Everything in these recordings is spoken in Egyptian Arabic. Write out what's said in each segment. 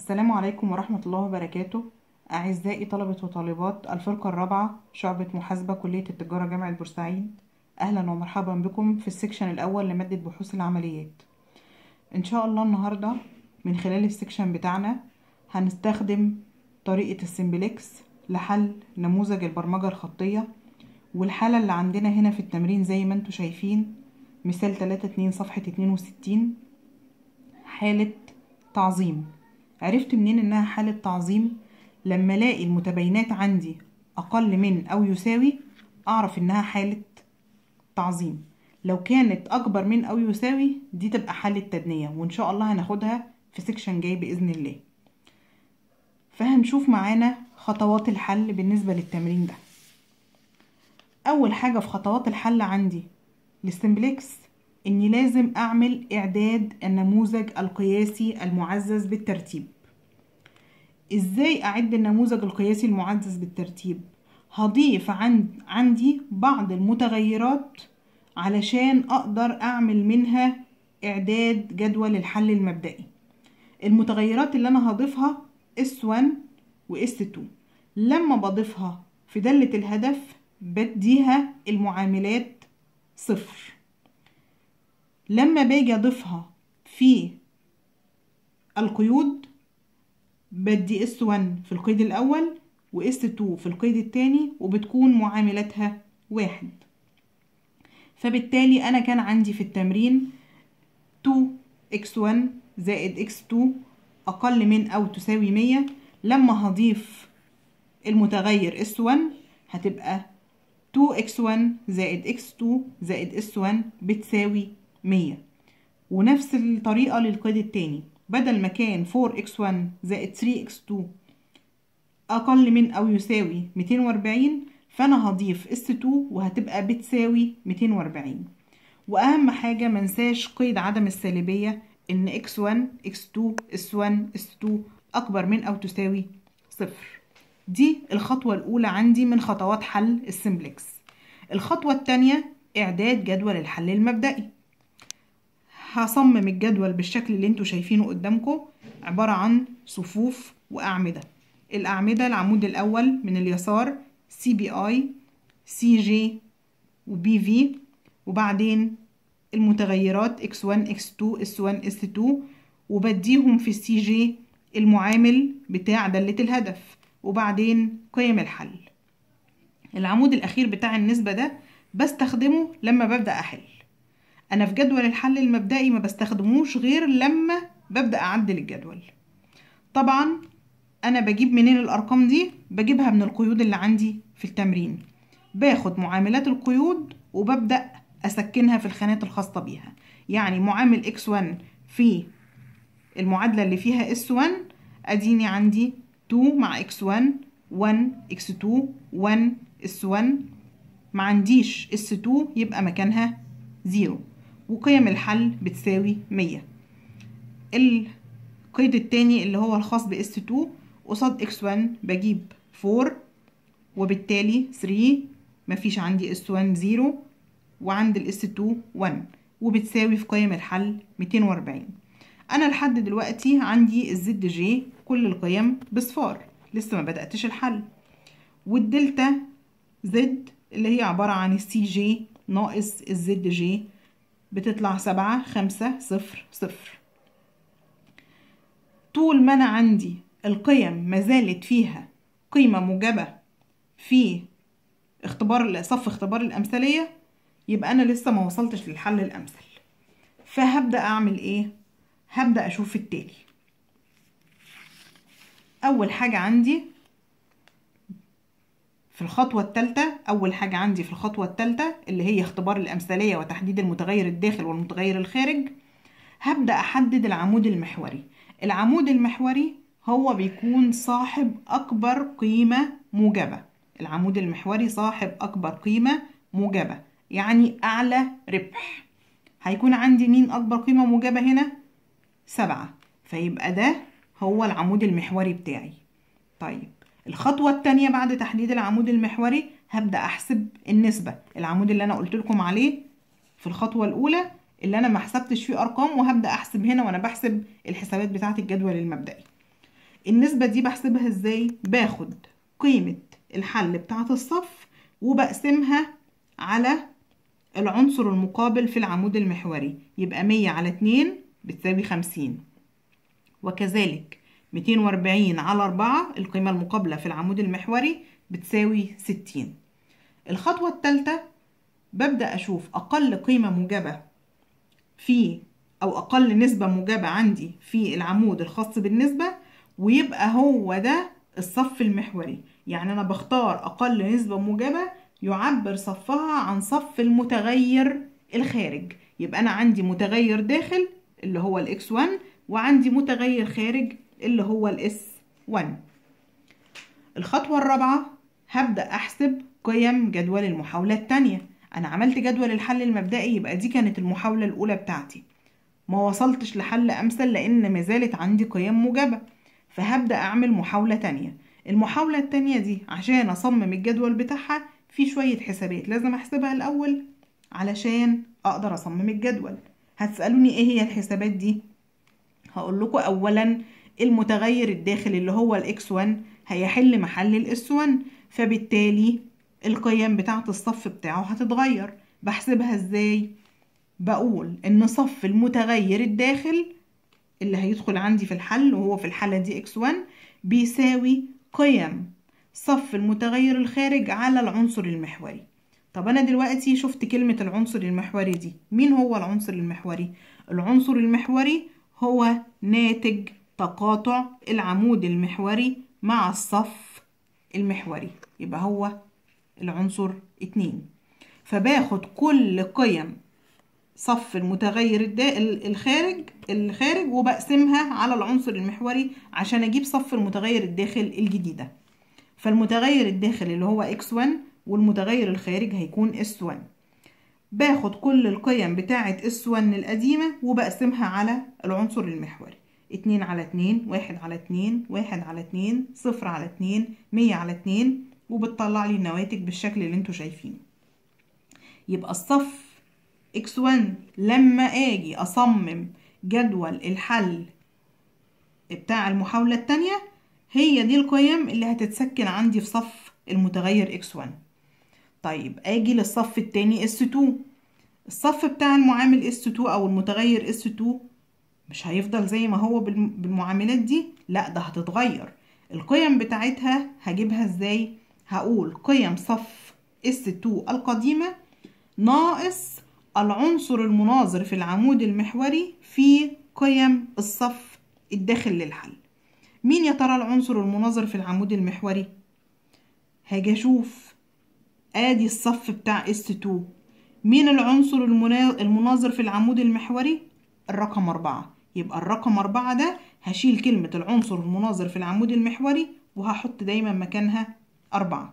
السلام عليكم ورحمة الله وبركاته أعزائي طلبة وطالبات الفرقة الرابعة شعبة محاسبة كلية التجارة جامعة بورسعيد أهلا ومرحبا بكم في السكشن الأول لمادة بحوث العمليات إن شاء الله النهاردة من خلال السكشن بتاعنا هنستخدم طريقة السمبلكس لحل نموذج البرمجة الخطية والحالة اللي عندنا هنا في التمرين زي ما انتوا شايفين مثال 3 2 صفحة 62 حالة تعظيم عرفت منين انها حالة تعظيم لما الاقي المتباينات عندي اقل من او يساوي اعرف انها حالة تعظيم لو كانت اكبر من او يساوي دي تبقى حالة تدنية وان شاء الله هناخدها في سكشن جاي باذن الله فهنشوف معانا خطوات الحل بالنسبة للتمرين ده اول حاجة في خطوات الحل عندي للسمبلكس اني لازم اعمل اعداد النموذج القياسي المعزز بالترتيب ازاي اعد النموذج القياسي المعزز بالترتيب هضيف عند عندي بعض المتغيرات علشان اقدر اعمل منها اعداد جدول الحل المبدئي المتغيرات اللي انا هضيفها S1 و S2 لما بضيفها في دالة الهدف بديها المعاملات صفر لما باجي اضيفها في القيود بدي اس 1 في القيد الاول واس 2 في القيد الثاني وبتكون معاملاتها واحد فبالتالي انا كان عندي في التمرين 2 x1 زائد x2 اقل من او تساوي 100 لما هضيف المتغير s1 هتبقى 2x1 زائد x2 زائد s1 بتساوي 100 ونفس الطريقة للقيد التاني بدل ما كان 4x1 زائد 3x2 أقل من أو يساوي 240 فأنا هضيف s2 وهتبقى بتساوي 240 وأهم حاجة منساش قيد عدم السالبية إن x1 x2 s1 s2 أكبر من أو تساوي صفر دي الخطوة الأولى عندي من خطوات حل السمبلكس الخطوة التانية إعداد جدول الحل المبدئي هصمم الجدول بالشكل اللي انتوا شايفينه قدامكم عبارة عن صفوف وأعمدة الأعمدة العمود الأول من اليسار سي بي اي سي جي وبي في وبعدين المتغيرات x1 x2 s1 s2 وبديهم في السي جي المعامل بتاع دالة الهدف وبعدين قيم الحل العمود الأخير بتاع النسبة ده بستخدمه لما ببدأ أحل انا في جدول الحل المبدئي ما بستخدموش غير لما ببدا اعدل الجدول طبعا انا بجيب منين الارقام دي بجيبها من القيود اللي عندي في التمرين باخد معاملات القيود وببدا اسكنها في الخانات الخاصه بيها يعني معامل x1 في المعادله اللي فيها s1 اديني عندي 2 مع x1 1 x2 1 s1 ما عنديش s2 يبقى مكانها 0 وقيم الحل بتساوي 100 القيد التاني اللي هو الخاص ب S2 قصاد x1 بجيب 4 وبالتالي 3 مفيش عندي S1 0 وعند ال S2 1 وبتساوي في قيم الحل 240 انا لحد دلوقتي عندي الزد جي كل القيم بصفار لسه ما بدأتش الحل والدلتا زد اللي هي عبارة عن السي جي ناقص الزد جي بتطلع سبعة خمسة صفر صفر طول ما أنا عندي القيم ما زالت فيها قيمة موجبة في اختبار صف اختبار الأمثلية يبقى أنا لسه ما وصلتش للحل الأمثل فهبدأ أعمل إيه؟ هبدأ أشوف التالي أول حاجة عندي في الخطوة الثالثة أول حاجة عندي في الخطوة الثالثة اللي هي اختبار الأمثلية وتحديد المتغير الداخل والمتغير الخارج هبدأ أحدد العمود المحوري العمود المحوري هو بيكون صاحب أكبر قيمة موجبة العمود المحوري صاحب أكبر قيمة موجبة يعني أعلى ربح هيكون عندي مين أكبر قيمة موجبة هنا؟ سبعة فيبقى ده هو العمود المحوري بتاعي طيب الخطوة التانية بعد تحديد العمود المحوري هبدأ أحسب النسبة العمود اللي أنا قلت لكم عليه في الخطوة الأولى اللي أنا ما حسبتش فيه أرقام وهبدأ أحسب هنا وأنا بحسب الحسابات بتاعة الجدول المبدئي النسبة دي بحسبها ازاي باخد قيمة الحل بتاعة الصف وبقسمها على العنصر المقابل في العمود المحوري يبقى مية على اتنين بتساوي خمسين وكذلك ميتين وأربعين على أربعة القيمة المقابلة في العمود المحوري بتساوي ستين الخطوة الثالثة ببدأ أشوف أقل قيمة موجبة في أو أقل نسبة موجبة عندي في العمود الخاص بالنسبة ويبقى هو ده الصف المحوري يعني أنا بختار أقل نسبة موجبة يعبر صفها عن صف المتغير الخارج يبقى أنا عندي متغير داخل اللي هو الإكس 1 وعندي متغير خارج اللي هو الإس 1 الخطوة الرابعة هبدأ أحسب قيم جدول المحاولة التانية أنا عملت جدول الحل المبدئي يبقى دي كانت المحاولة الأولى بتاعتي ما وصلتش لحل أمثل لأن ما زالت عندي قيم موجبة فهبدأ أعمل محاولة تانية المحاولة التانية دي عشان أصمم الجدول بتاعها في شوية حسابات لازم أحسبها الأول علشان أقدر أصمم الجدول هتسألوني إيه هي الحسابات دي هقول لكم أولا المتغير الداخلي اللي هو الإكس 1 هيحل محل الإس 1 فبالتالي القيم بتاعة الصف بتاعه هتتغير بحسبها ازاي بقول ان صف المتغير الداخل اللي هيدخل عندي في الحل وهو في الحالة دي اكس 1 بيساوي قيم صف المتغير الخارج على العنصر المحوري طب انا دلوقتي شفت كلمة العنصر المحوري دي مين هو العنصر المحوري العنصر المحوري هو ناتج تقاطع العمود المحوري مع الصف المحوري يبقى هو العنصر اتنين فباخد كل قيم صف المتغير الدا الخارج الخارج وبقسمها على العنصر المحوري عشان اجيب صف المتغير الداخل الجديده فالمتغير الداخل اللي هو x1 والمتغير الخارج هيكون s1 باخد كل القيم بتاعة s1 القديمة وبقسمها على العنصر المحوري اتنين على اتنين واحد على اتنين واحد على اتنين صفر على اتنين مية على اتنين وبتطلع لي النواتج بالشكل اللي انتوا شايفينه يبقى الصف x1 لما اجي اصمم جدول الحل بتاع المحاولة التانية هي دي القيم اللي هتتسكن عندي في صف المتغير x1 طيب اجي للصف التاني s2 الصف بتاع المعامل s2 او المتغير s2 مش هيفضل زي ما هو بالمعاملات دي لا ده هتتغير القيم بتاعتها هجيبها ازاي هقول قيم صف S2 القديمة ناقص العنصر المناظر في العمود المحوري في قيم الصف الداخل للحل مين يا ترى العنصر المناظر في العمود المحوري هاجي اشوف ادي الصف بتاع S2 مين العنصر المناظر في العمود المحوري الرقم أربعة يبقى الرقم أربعة ده هشيل كلمة العنصر المناظر في العمود المحوري وهحط دايما مكانها أربعة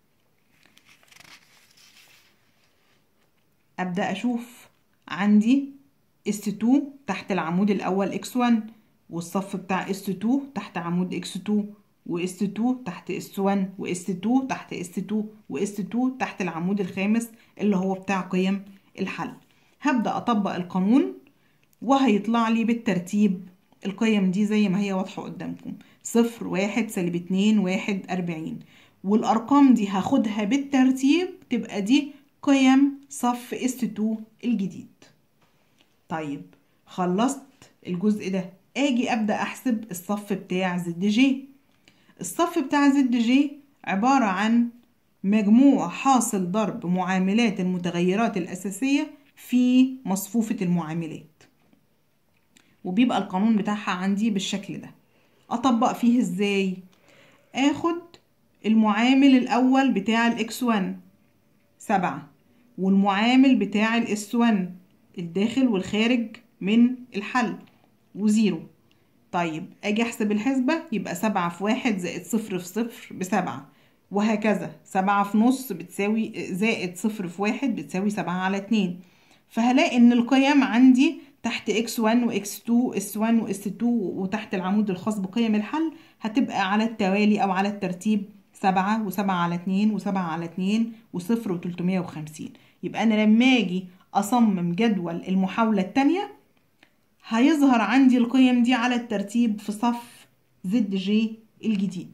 أبدأ أشوف عندي S2 تحت العمود الأول X1 والصف بتاع S2 تحت عمود X2 وS2 تحت S1 وS2 تحت S2 وS2 تحت العمود الخامس اللي هو بتاع قيم الحل هبدأ أطبق القانون وهيطلع لي بالترتيب القيم دي زي ما هي واضحة قدامكم صفر واحد سالب اتنين واحد أربعين والأرقام دي هاخدها بالترتيب تبقى دي قيم صف S2 الجديد طيب خلصت الجزء ده اجي ابدا احسب الصف بتاع زد جي الصف بتاع زد جي عبارة عن مجموع حاصل ضرب معاملات المتغيرات الأساسية في مصفوفة المعاملات وبيبقى القانون بتاعها عندي بالشكل ده أطبق فيه إزاي آخد المعامل الأول بتاع الإكس 1 سبعة والمعامل بتاع الاس 1 الداخل والخارج من الحل وزيرو طيب اجي احسب الحسبة يبقى سبعة في واحد زائد صفر في صفر بسبعة وهكذا سبعة في نص بتساوي زائد صفر في واحد بتساوي سبعة على اتنين فهلاقي ان القيم عندي تحت x1 و x2 s1 و s2 وتحت العمود الخاص بقيم الحل هتبقى على التوالي او على الترتيب سبعة وسبعة على اتنين وسبعة على اتنين وصفر وتلتمية وخمسين يبقى أنا لما أجي أصمم جدول المحاولة التانية هيظهر عندي القيم دي على الترتيب في صف زد جي الجديد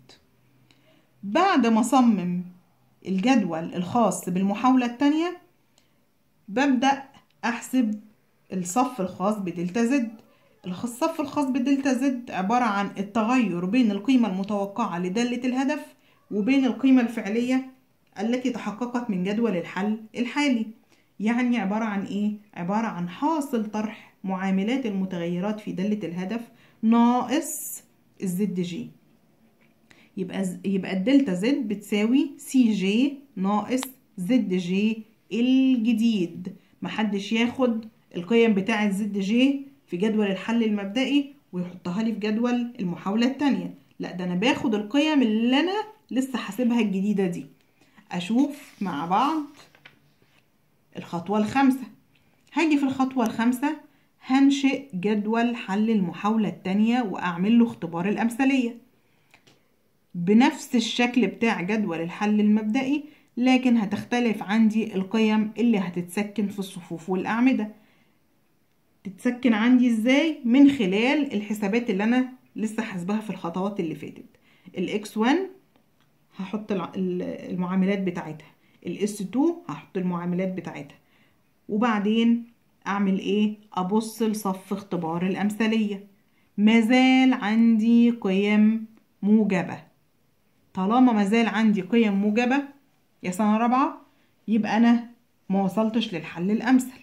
بعد ما أصمم الجدول الخاص بالمحاولة التانية ببدأ أحسب الصف الخاص بدلتا زد الصف الخاص بدلتا زد عبارة عن التغير بين القيمة المتوقعة لدالة الهدف وبين القيمة الفعلية التي تحققت من جدول الحل الحالي يعني عبارة عن إيه؟ عبارة عن حاصل طرح معاملات المتغيرات في دالة الهدف ناقص الزد جي يبقى يبقى الدلتا زد بتساوي سي جي ناقص زد جي الجديد محدش ياخد القيم بتاعة زد جي في جدول الحل المبدئي ويحطها لي في جدول المحاولة التانية لا ده أنا باخد القيم اللي أنا لسه حاسبها الجديدة دي أشوف مع بعض الخطوة الخامسة هاجي في الخطوة الخامسة هنشئ جدول حل المحاولة التانية وأعمل له اختبار الأمثلية بنفس الشكل بتاع جدول الحل المبدئي لكن هتختلف عندي القيم اللي هتتسكن في الصفوف والأعمدة تتسكن عندي ازاي من خلال الحسابات اللي انا لسه حاسباها في الخطوات اللي فاتت الاكس 1 هحط المعاملات بتاعتها الاس 2 هحط المعاملات بتاعتها وبعدين اعمل ايه ابص لصف اختبار الامثليه مازال عندي قيم موجبه طالما مازال عندي قيم موجبه يا سنه رابعه يبقى انا ما وصلتش للحل الامثل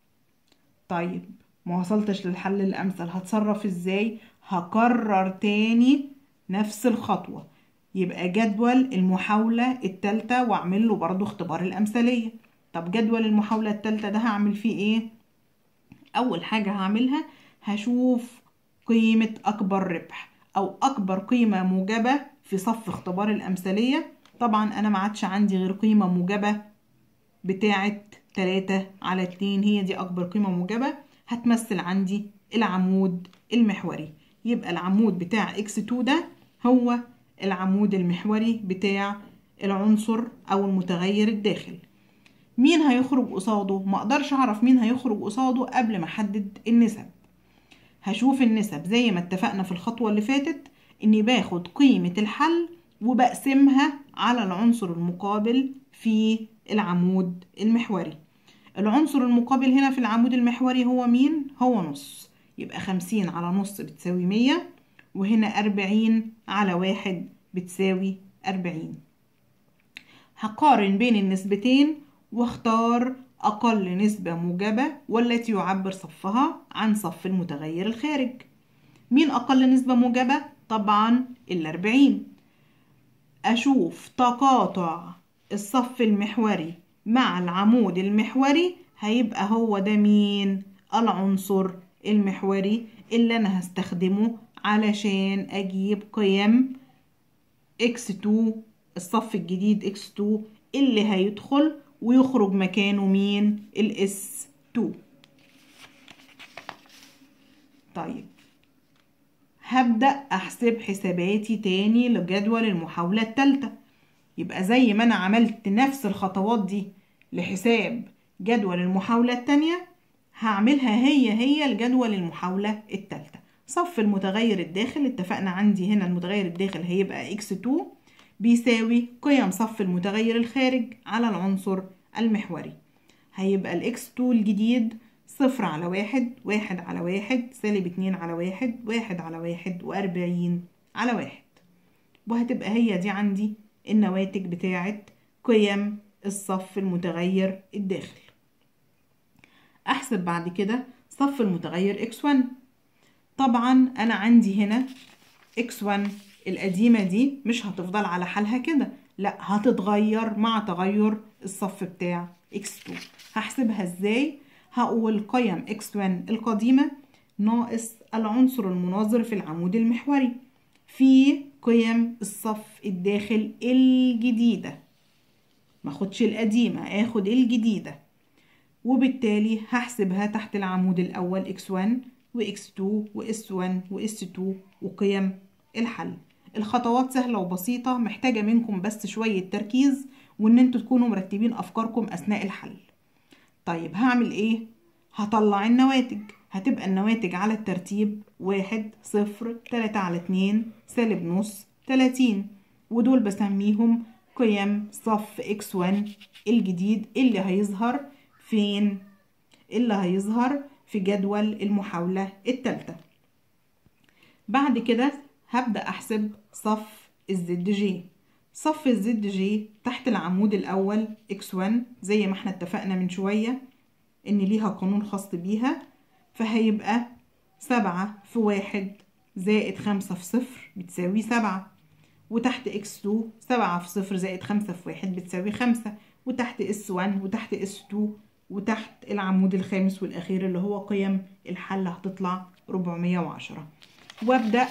طيب ما وصلتش للحل الامثل هتصرف ازاي هكرر تاني نفس الخطوه يبقى جدول المحاولة التالتة واعمل له برضو اختبار الأمثلية طب جدول المحاولة التالتة ده هعمل فيه ايه أول حاجة هعملها هشوف قيمة أكبر ربح أو أكبر قيمة موجبة في صف اختبار الأمثلية طبعا أنا ما عادش عندي غير قيمة موجبة بتاعة تلاتة على اتنين هي دي أكبر قيمة موجبة هتمثل عندي العمود المحوري يبقى العمود بتاع x2 ده هو العمود المحوري بتاع العنصر او المتغير الداخل مين هيخرج قصاده ما اقدرش اعرف مين هيخرج قصاده قبل ما احدد النسب هشوف النسب زي ما اتفقنا في الخطوة اللي فاتت اني باخد قيمة الحل وبقسمها على العنصر المقابل في العمود المحوري العنصر المقابل هنا في العمود المحوري هو مين هو نص يبقى خمسين على نص بتساوي مية وهنا أربعين على واحد بتساوي أربعين هقارن بين النسبتين واختار أقل نسبة موجبة والتي يعبر صفها عن صف المتغير الخارج مين أقل نسبة موجبة؟ طبعا الأربعين أشوف تقاطع الصف المحوري مع العمود المحوري هيبقى هو ده مين؟ العنصر المحوري اللي أنا هستخدمه علشان أجيب قيم x2 الصف الجديد x2 اللي هيدخل ويخرج مكانه مين الاس 2 طيب هبدأ أحسب حساباتي تاني لجدول المحاولة التالتة يبقى زي ما أنا عملت نفس الخطوات دي لحساب جدول المحاولة التانية هعملها هي هي لجدول المحاولة التالتة صف المتغير الداخل اتفقنا عندي هنا المتغير الداخل هيبقى x2 بيساوي قيم صف المتغير الخارج على العنصر المحوري هيبقى ال x2 الجديد صفر على واحد واحد على واحد سالب اتنين على واحد واحد على واحد وأربعين على واحد وهتبقى هي دي عندي النواتج بتاعة قيم الصف المتغير الداخل أحسب بعد كده صف المتغير x1 طبعا أنا عندي هنا x1 القديمة دي مش هتفضل على حالها كده لا هتتغير مع تغير الصف بتاع x2 هحسبها ازاي هقول قيم x1 القديمة ناقص العنصر المناظر في العمود المحوري في قيم الصف الداخل الجديدة ماخدش القديمة اخد الجديدة وبالتالي هحسبها تحت العمود الأول x1 وx2 وs1 وs2 وقيم الحل الخطوات سهلة وبسيطة محتاجة منكم بس شوية تركيز وان انتوا تكونوا مرتبين افكاركم اثناء الحل طيب هعمل ايه هطلع النواتج هتبقى النواتج على الترتيب واحد صفر تلاتة على اتنين سالب نص تلاتين ودول بسميهم قيم صف اكس 1 الجديد اللي هيظهر فين اللي هيظهر في جدول المحاولة التالتة بعد كده هبدأ أحسب صف الزد جي صف الزد جي تحت العمود الأول x1 زي ما احنا اتفقنا من شوية إن ليها قانون خاص بيها فهيبقى سبعة في واحد زائد خمسة في صفر بتساوي سبعة وتحت x2 سبعة في صفر زائد خمسة في واحد بتساوي خمسة وتحت s1 وتحت s2 وتحت العمود الخامس والأخير اللي هو قيم الحل هتطلع 410 وابدأ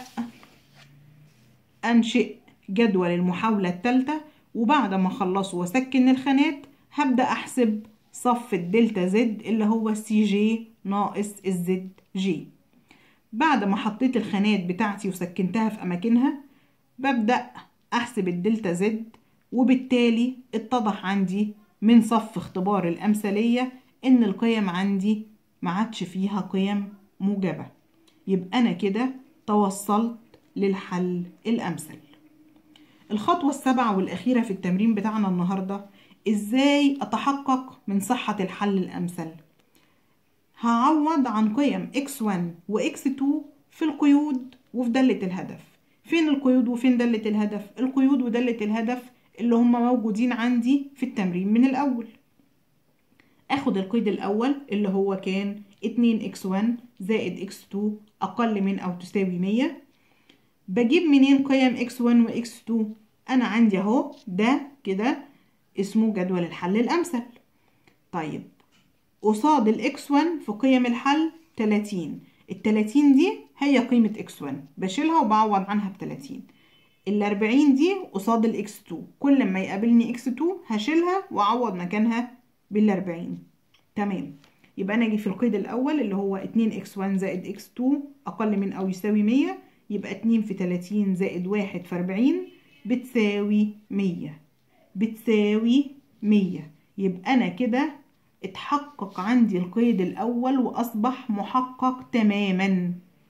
أنشئ جدول المحاولة التالتة وبعد ما أخلصه وأسكن الخانات هبدأ أحسب صف الدلتا زد اللي هو سي جي ناقص الزد جي بعد ما حطيت الخانات بتاعتي وسكنتها في أماكنها ببدأ أحسب الدلتا زد وبالتالي اتضح عندي من صف اختبار الأمثلية إن القيم عندي ما عادش فيها قيم موجبة يبقى أنا كده توصلت للحل الأمثل الخطوة السابعة والأخيرة في التمرين بتاعنا النهاردة إزاي أتحقق من صحة الحل الأمثل هعوض عن قيم x1 و x2 في القيود وفي دالة الهدف فين القيود وفين دالة الهدف القيود ودالة الهدف اللي هم موجودين عندي في التمرين من الأول أخد القيد الأول اللي هو كان 2x1 زائد x2 أقل من أو تساوي 100 بجيب منين قيم x1 و x2 أنا عندي أهو ده كده اسمه جدول الحل الأمثل طيب قصاد ال x1 في قيم الحل 30 ال 30 دي هي قيمة x1 بشيلها وبعوض عنها ب 30 ال 40 دي قصاد ال x2 كل ما يقابلني x2 هشيلها واعوض مكانها بال 40 تمام يبقى انا اجي في القيد الاول اللي هو 2x1 زائد x2 اقل من او يساوي 100 يبقى 2 في 30 زائد 1 في 40 بتساوي 100 بتساوي 100 يبقى انا كده اتحقق عندي القيد الاول واصبح محقق تماما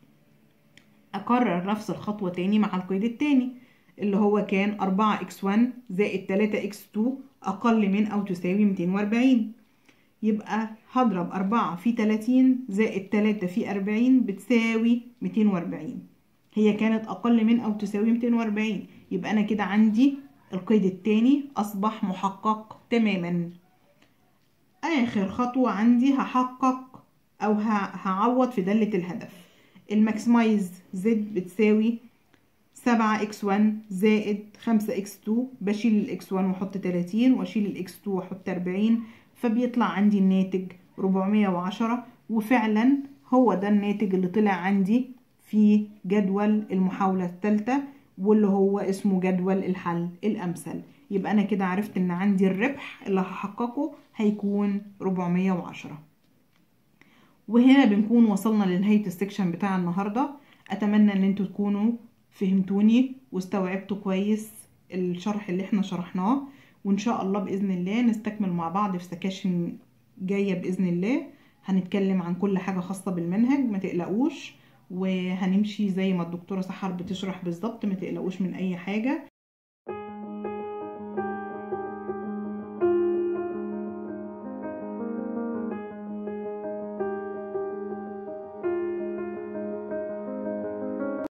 اكرر نفس الخطوة تاني مع القيد التاني اللي هو كان 4x1 زائد 3x2 أقل من أو تساوي 240 يبقى هضرب 4 في 30 زائد 3 في 40 بتساوي 240 هي كانت أقل من أو تساوي 240 يبقى أنا كده عندي القيد التاني أصبح محقق تماما آخر خطوة عندي هحقق أو هعوض في دالة الهدف الماكسمايز زد بتساوي سبعة اكس وان زائد خمسة اكس تو بشيل الاكس وان واحط تلاتين واشيل الاكس تو واحط اربعين فبيطلع عندي الناتج ربعمية وعشرة وفعلا هو ده الناتج اللي طلع عندي في جدول المحاولة الثالثة واللي هو اسمه جدول الحل الأمثل يبقى أنا كده عرفت إن عندي الربح اللي هحققه هيكون 410 وهنا بنكون وصلنا لنهاية السكشن بتاع النهاردة أتمنى إن انتوا تكونوا فهمتوني واستوعبتوا كويس الشرح اللي احنا شرحناه وإن شاء الله بإذن الله نستكمل مع بعض في سكاشن جاية بإذن الله هنتكلم عن كل حاجة خاصة بالمنهج ما تقلقوش وهنمشي زي ما الدكتورة سحر بتشرح بالظبط ما تقلقوش من أي حاجة